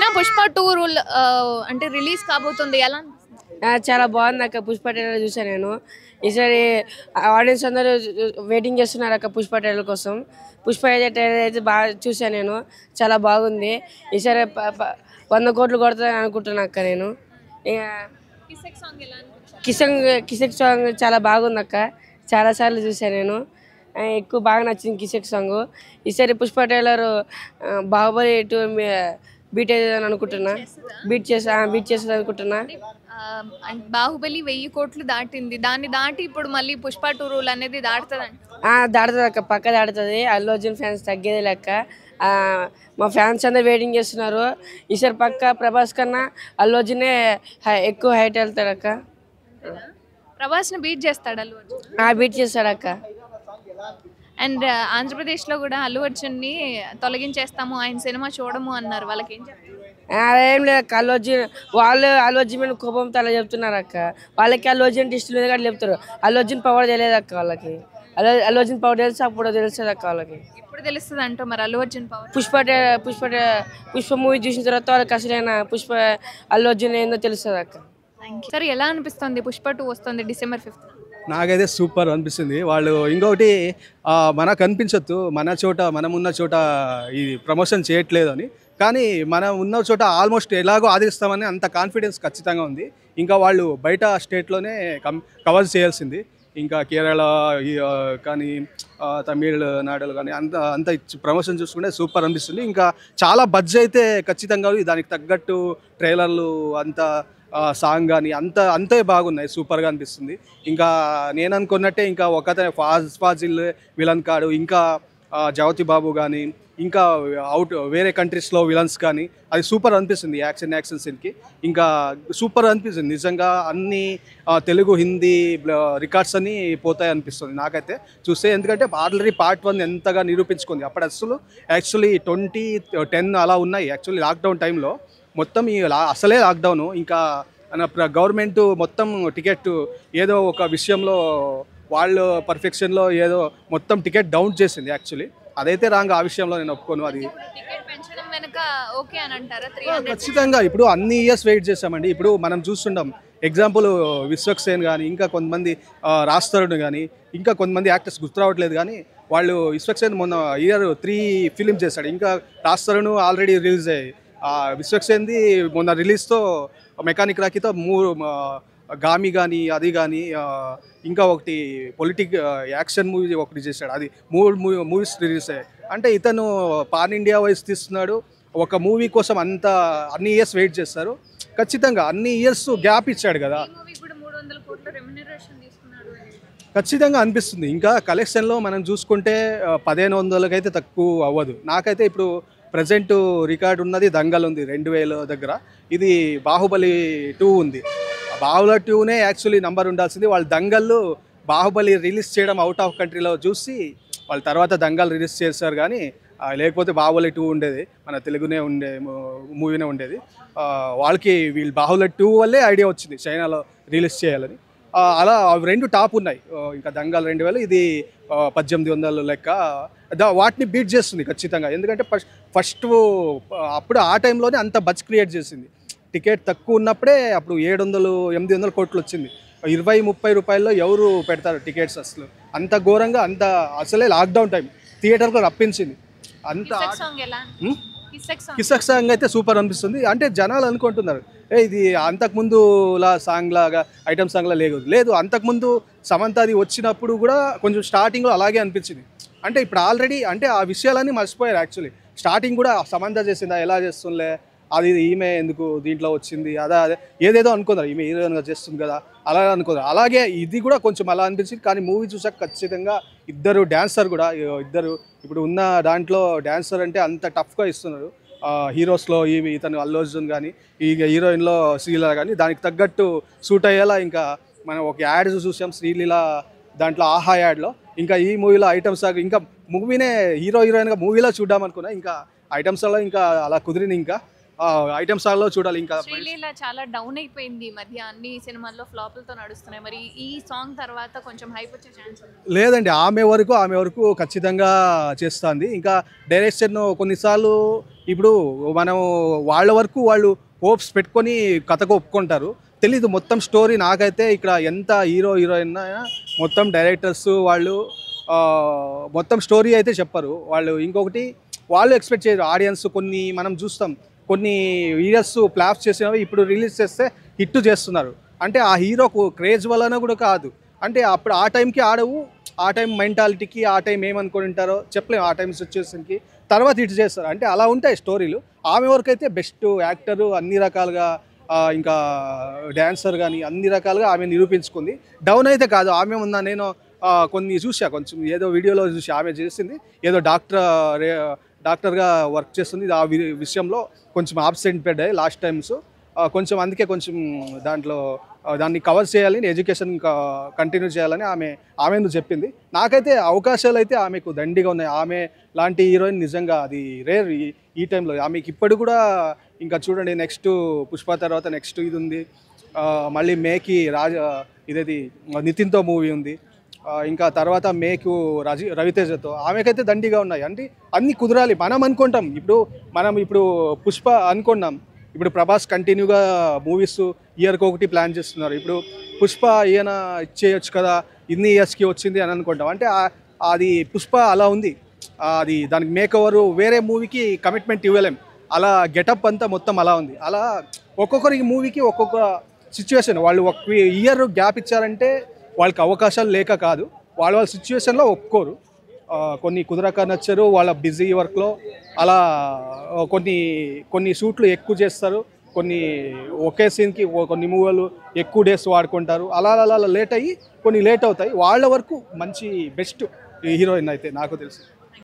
Pushpa two rule అంటే release కాబోతుంది ఎలా అనిపిస్తుంది? ఆ, చాలా బాగుంది అక్క పుష్ప ట్రైలర్ చూసాను నేను ఈసారి ఆడియన్స్ అందరూ వెయిటింగ్ చేస్తున్నారు అక్క పుష్ప ట్రైలర్ కోసం పుష్ప అయితే ట్రైలర్ అయితే బాగా చూసాను నేను చాలా బాగుంది ఈసారి ప- ప- వంద కోట్లు కొడతాను అనుకుంటున్నాను అక్క నేను ఇక కిసెక్ సాంగ్ ఎలా అనిపించింది కిషన్ కిసెక్ సాంగ్ చాలా బాగుంది అక్క చాలాసార్లు చూసాను నేను ఆ, ఎక్కువ బాగా నచ్చింది కిసెక్ సాంగ్ ఈసారి పుష్ప ట్రైలర్ ఆ, బాహుబలి టూ బీట్ అవుతుందని అనుకుంటున్నా బీట్ చేస్తా బీట్ చేస్తుంది అనుకుంటున్నా ఆ, అండ్ బాహుబలి వెయ్యి కోట్లు దాటింది దాన్ని దాటి ఇప్పుడు మళ్ళీ పుష్ప టూ రూల్ అనేది దాటుతుంది ఆ, దాటుతుంది అక్క పక్క దాటుతుంది అల్లు అర్జున్ ఫ్యాన్స్ తగ్గేది లెక్క ఆ, మా ఫ్యాన్స్ అందరు వెయిటింగ్ చేస్తున్నారు ఈసారి పక్క ప్రభాస్ కన్నా అల్లు అర్జునే హై- ఎక్కువ హైట్ వెళ్తాడు అక్క ప్రభాస్ ని బీట్ చేస్తాడు అల్లు అర్జున్ ఆ బీట్ చేస్తాడు అక్క అండ్ ఆంధ్రప్రదేశ్ లో కూడా అల్లు అర్జున్ ని తొలగించేస్తాము ఆయన సినిమా చూడము అన్నారు వాళ్ళకి ఏం చెప్తారు అదేం లేదు అక్క అల్లు అర్జున్ వాళ్ళు అల్లు అర్జున్ మీద కోపంతో అలా చెప్తున్నారు అక్క వాళ్ళకి అల్లు అర్జున్ ఇష్టం లేదు అట్లా చెప్తారు అల్లు అర్జున్ పవర్ తెలియదు అక్క వాళ్ళకి అల్లు అల్లు అర్జున్ పవర్ తెలుసు అప్పుడు తెలుస్తుంది అక్క వాళ్ళకి ఇప్పుడు తెలుస్తుంది అంటూ మరి అల్లు అర్జున్ పవర్ పుష్ప ట- పుష్ప ట- పుష్ప మూవీ చూసిన తర్వాత వాళ్ళకి అసలైన పుష్ప అల్లు అర్జున్ ఏందో తెలుస్తుంది అక్క సార్ ఎలా అనిపిస్తుంది పుష్ప టూ వస్తుంది డిసెంబర్ ఫిఫ్త్ నాకైతే సూపర్ అనిపిస్తుంది వాళ్ళు ఇంకొకటి ఆ, మనకు అనిపించొద్దు మన చోట మనం ఉన్న చోట ఈ ప్రమోషన్ చేయట్లేదు అని కానీ మనం ఉన్న చోట ఆల్మోస్ట్ ఎలాగో ఆదరిస్తామని అంత కాన్ఫిడెన్స్ ఖచ్చితంగా ఉంది ఇంకా వాళ్ళు బయట స్టేట్లోనే కం కవర్ చేయాల్సింది ఇంకా కేరళ ఈ, ఆ, కానీ ఆ, తమిళనాడులో కానీ అంత అంత ప్రమోషన్ చూసుకుంటే సూపర్ అనిపిస్తుంది ఇంకా చాలా బడ్జ్ అయితే ఖచ్చితంగా దానికి తగ్గట్టు ట్రైలర్లు అంత సాంగ్ కానీ అంత అంతే బాగున్నాయి సూపర్గా అనిపిస్తుంది ఇంకా నేను అనుకున్నట్టే ఇంకా ఒకతే ఫాజ్ ఫాజిల్ విలన్ కాడు ఇంకా ఆ, జవతి బాబు కానీ ఇంకా అవుట్ వేరే కంట్రీస్లో విలన్స్ కానీ అది సూపర్ అనిపిస్తుంది యాక్షన్ యాక్షన్ సీన్కి ఇంకా సూపర్ అనిపిస్తుంది నిజంగా అన్ని ఆ, తెలుగు హిందీ రికార్డ్స్ అన్ని పోతాయి అనిపిస్తుంది నాకైతే చూస్తే ఎందుకంటే ఆల్రెడీ పార్ట్ వన్ ఎంతగా నిరూపించుకుంది అప్పుడు అసలు యాక్చువల్లీ ట్వంటీ టెన్ అలా ఉన్నాయి యాక్చువల్లీ లాక్డౌన్ టైంలో మొత్తం ఈ లా అసలే లాక్డౌన్ ఇంకా మన ప్ర- గవర్నమెంట్ మొత్తం టికెట్ ఏదో ఒక విషయంలో వాళ్ళు పర్ఫెక్షన్లో ఏదో మొత్తం టికెట్ డౌన్ చేసింది యాక్చువల్లీ అదైతే రాంగ్ ఆ విషయంలో నేను ఒప్పుకోను అది టికెట్ పెంచడం వెనక ఓకే అని అంటారా త్రీ హండ్రెడ్ ఖచ్చితంగా ఇప్పుడు అన్ని ఇయర్స్ వెయిట్ చేసామండి ఇప్పుడు మనం చూస్తుంటాం ఎగ్జాంపుల్ విశ్వక్సేన్ కానీ ఇంకా కొంతమంది ఆ, రాజ్ తరుణ్ కానీ ఇంకా కొంతమంది యాక్టర్స్ గుర్తు రావట్లేదు కానీ వాళ్ళు విశ్వక్సేన్ మొన్న ఇయర్ త్రీ ఫిలిం చేశాడు ఇంకా రాజ్ తరుణ్ ఆల్రెడీ రిలీజ్ అయ్యాయి ఆ, విశ్వక్సేన్ది మొన్న రిలీజ్తో మెకానిక్ రాకీతో మూడు ఆ, గామి కానీ అది కానీ ఇంకా ఒకటి పొలిటిక్ యాక్షన్ మూవీ ఒకటి చేశాడు అది మూడు మూవీస్ రిలీజ్ అయ్యాయి అంటే ఇతను పాన్ ఇండియా వైస్ తీస్తున్నాడు ఒక మూవీ కోసం అంత అన్ని ఇయర్స్ వెయిట్ చేస్తారు ఖచ్చితంగా అన్ని ఇయర్స్ గ్యాప్ ఇచ్చాడు కదా మూవీ కూడా మూడు వందల కోట్ల రెమ్యునరేషన్ తీసుకున్నాడు అని. ఖచ్చితంగా అనిపిస్తుంది ఇంకా కలెక్షన్లో మనం చూసుకుంటే ఆ, పదిహేను వందలకైతే తక్కువ అవ్వదు నాకైతే ఇప్పుడు ప్రజెంట్ రికార్డ్ ఉన్నది దంగల్ ఉంది రెండు వేల దగ్గర ఇది బాహుబలి టూ ఉంది ఆ బాహుబలి టూనే యాక్చువల్లీ నంబర్ ఉండాల్సింది వాళ్ళు దంగల్ బాహుబలి రిలీజ్ చేయడం అవుట్ ఆఫ్ కంట్రీలో చూసి వాళ్ళ తర్వాత దంగల్ రిలీజ్ చేశారు కానీ ఆ, లేకపోతే బాహుబలి టూ ఉండేది మన తెలుగునే ఉండే మూవీనే ఉండేది ఆ, వాళ్ళకి వీళ్ళు బాహుబలి టూ వల్లే ఐడియా వచ్చింది చైనాలో రిలీజ్ చేయాలని ఆ, అలా అవి రెండు టాప్ ఉన్నాయి ఆ, ఇంకా దంగల్ రెండు వేలు ఇది ఆ, పద్దెనిమిది వందలు లెక్క దా- వాటిని బీట్ చేస్తుంది ఖచ్చితంగా ఎందుకంటే ఫస్ట్ ఫస్ట్ అప్పుడు ఆ టైంలోనే అంత బజ్ క్రియేట్ చేసింది టికెట్ తక్కువ ఉన్నప్పుడే అప్పుడు ఏడు వందలు ఎనిమిది వందల కోట్లు వచ్చింది ఇరవై ముప్పై రూపాయల్లో ఎవరు పెడతారు టికెట్స్ అసలు అంత ఘోరంగా అంత అసలే లాక్డౌన్ టైం థియేటర్లో రప్పించింది అంత కిసెక్ సాంగ్ ఎలా హ్మ్? కిసెక్ సాంగ్ కిసక్ సాంగ్ అయితే సూపర్ అనిపిస్తుంది అంటే జనాలు అనుకుంటున్నారు ఏ ఇది అంతకుముందు లా సాంగ్ లాగా ఐటమ్ సాంగ్ లా లేదు లేదు అంతకుముందు సమంతది వచ్చినప్పుడు కూడా కొంచెం స్టార్టింగ్లో అలాగే అనిపించింది అంటే ఇప్పుడు ఆల్రెడీ అంటే ఆ విషయాలన్నీ మర్చిపోయారు యాక్చువల్లీ స్టార్టింగ్ కూడా సమంత చేసిందా ఎలా చేస్తుందిలే అది ఈమె ఎందుకు దీంట్లో వచ్చింది అదా అదే ఏదేదో అనుకున్నారు ఈమె హీరోయిన్గా చేస్తుంది కదా అలా అనుకున్నారు అలాగే ఇది కూడా కొంచెం అలా అనిపించింది కానీ మూవీ చూసాక ఖచ్చితంగా ఇద్దరు డాన్సర్ కూడా ఇద్దరు ఇప్పుడు ఉన్న దాంట్లో డాన్సర్ అంటే అంత టఫ్గా ఇస్తున్నారు ఆ, హీరోస్లో ఈ ఇతను అల్లు అర్జున్ కానీ ఈ హీరోయిన్లో శ్రీలీల కానీ దానికి తగ్గట్టు సూట్ అయ్యేలా ఇంకా మనం ఒక యాడ్ చూసాం శ్రీలీల దాంట్లో ఆహా యాడ్లో ఇంకా ఈ మూవీలో ఐటమ్స్ ఇంకా మూవీనే హీరో హీరోయిన్గా మూవీలో చూద్దాం అనుకున్నా ఇంకా ఐటమ్స్లో ఇంకా అలా కుదిరింది ఇంకా ఐటమ్ సాంగ్లో చూడాలి ఇంకా శ్రీలీల చాలా డౌన్ అయిపోయింది ఈ మధ్య అన్ని సినిమాల్లో ఫ్లాపులతో నడుస్తున్నాయి మరి ఈ సాంగ్ తర్వాత కొంచెం హైప్ వచ్చే ఛాన్స్ ఉంది లేదండి ఆమె వరకు ఆమె వరకు ఖచ్చితంగా చేస్తుంది ఇంకా డైరెక్షన్ కొన్నిసార్లు ఇప్పుడు మనం వాళ్ళ వరకు వాళ్ళు హోప్స్ పెట్టుకొని కథకు ఒప్పుకుంటారు తెలీదు మొత్తం స్టోరీ నాకైతే ఇక్కడ ఎంత హీరో హీరోయిన్ అయినా మొత్తం డైరెక్టర్స్ వాళ్ళు ఆ, మొత్తం స్టోరీ అయితే చెప్పరు వాళ్ళు ఇంకొకటి వాళ్ళు ఎక్స్పెక్ట్ చేయరు ఆడియన్స్ కొన్ని మనం చూస్తాం కొన్ని వీడియోస్ ప్లాప్స్ చేసినవి ఇప్పుడు రిలీజ్ చేస్తే హిట్ చేస్తున్నారు అంటే ఆ హీరోకు క్రేజ్ వలన కూడా కాదు అంటే అప్పుడు ఆ టైంకి ఆడవు ఆ టైం మెంటాలిటీకి ఆ టైం ఏమనుకొని ఉంటారో చెప్పలేము ఆ టైం సిచ్యువేషన్కి తర్వాత హిట్ చేస్తారు అంటే అలా ఉంటాయి స్టోరీలు ఆమె వరకు అయితే బెస్ట్ యాక్టరు అన్ని రకాలుగా ఆ, ఇంకా డ్యాన్సర్ కానీ అన్ని రకాలుగా ఆమె నిరూపించుకుంది డౌన్ అయితే కాదు ఆమె ఉందా నేను ఆ, కొన్ని చూసా కొంచెం ఏదో వీడియోలో చూసి ఆమె చేసింది ఏదో డాక్టర్ రే డాక్టర్గా వర్క్ చేస్తుంది ఆ వి- విషయంలో కొంచెం ఆబ్సెంట్ పడ్డాయి లాస్ట్ టైమ్స్ కొంచెం అందుకే కొంచెం దాంట్లో ఆ, దాన్ని కవర్ చేయాలని ఎడ్యుకేషన్ కంటిన్యూ చేయాలని ఆమె ఆమె ఎందుకు చెప్పింది నాకైతే అవకాశాలు అయితే ఆమెకు దండిగా ఉన్నాయి ఆమె లాంటి హీరోయిన్ నిజంగా అది రేర్ ఈ ఈ టైంలో ఆమెకి ఇప్పుడు కూడా ఇంకా చూడండి నెక్స్ట్ పుష్ప తర్వాత నెక్స్ట్ ఇది ఉంది ఆ, మళ్ళీ మేకి రాజ ఇదేది నితిన్తో మూవీ ఉంది ఆ, ఇంకా తర్వాత మేకు రజి రవితేజతో ఆమెకైతే దండిగా ఉన్నాయి అంటే అన్ని కుదరాలి మనం అనుకుంటాం ఇప్పుడు మనం ఇప్పుడు పుష్ప అనుకున్నాం ఇప్పుడు ప్రభాస్ కంటిన్యూగా మూవీస్ ఇయర్కి ఒకటి ప్లాన్ చేస్తున్నారు ఇప్పుడు పుష్ప ఈయన ఇచ్చేయచ్చు కదా ఇన్ని ఇయర్స్కి వచ్చింది అని అనుకుంటాం అంటే ఆ- అది పుష్ప అలా ఉంది ఆ, అది దానికి మేక్ ఓవర్ వేరే మూవీకి కమిట్మెంట్ ఇవ్వలేం అలా గెటప్ అంతా మొత్తం అలా ఉంది అలా ఒక్కొక్కరికి మూవీకి ఒక్కొక్క సిచ్యువేషన్ వాళ్ళు ఒక ఇయర్ గ్యాప్ ఇచ్చారంటే వాళ్ళకి అవకాశాలు లేక కాదు వాళ్ళ వాళ్ళ సిచ్యువేషన్లో ఒప్పుకోరు ఆ, కొన్ని కుదరక నచ్చరు వాళ్ళ బిజీ వర్క్లో అలా ఆ, కొన్ని కొన్ని షూట్లు ఎక్కువ చేస్తారు కొన్ని ఒకే సీన్కి కొన్ని మూవీలు ఎక్కువ డేస్ వాడుకుంటారు అలా అలా అలా లేట్ అయ్యి కొన్ని లేట్ అవుతాయి వాళ్ళ వరకు మంచి బెస్ట్ హీరోయిన్ అయితే నాకు తెలిసి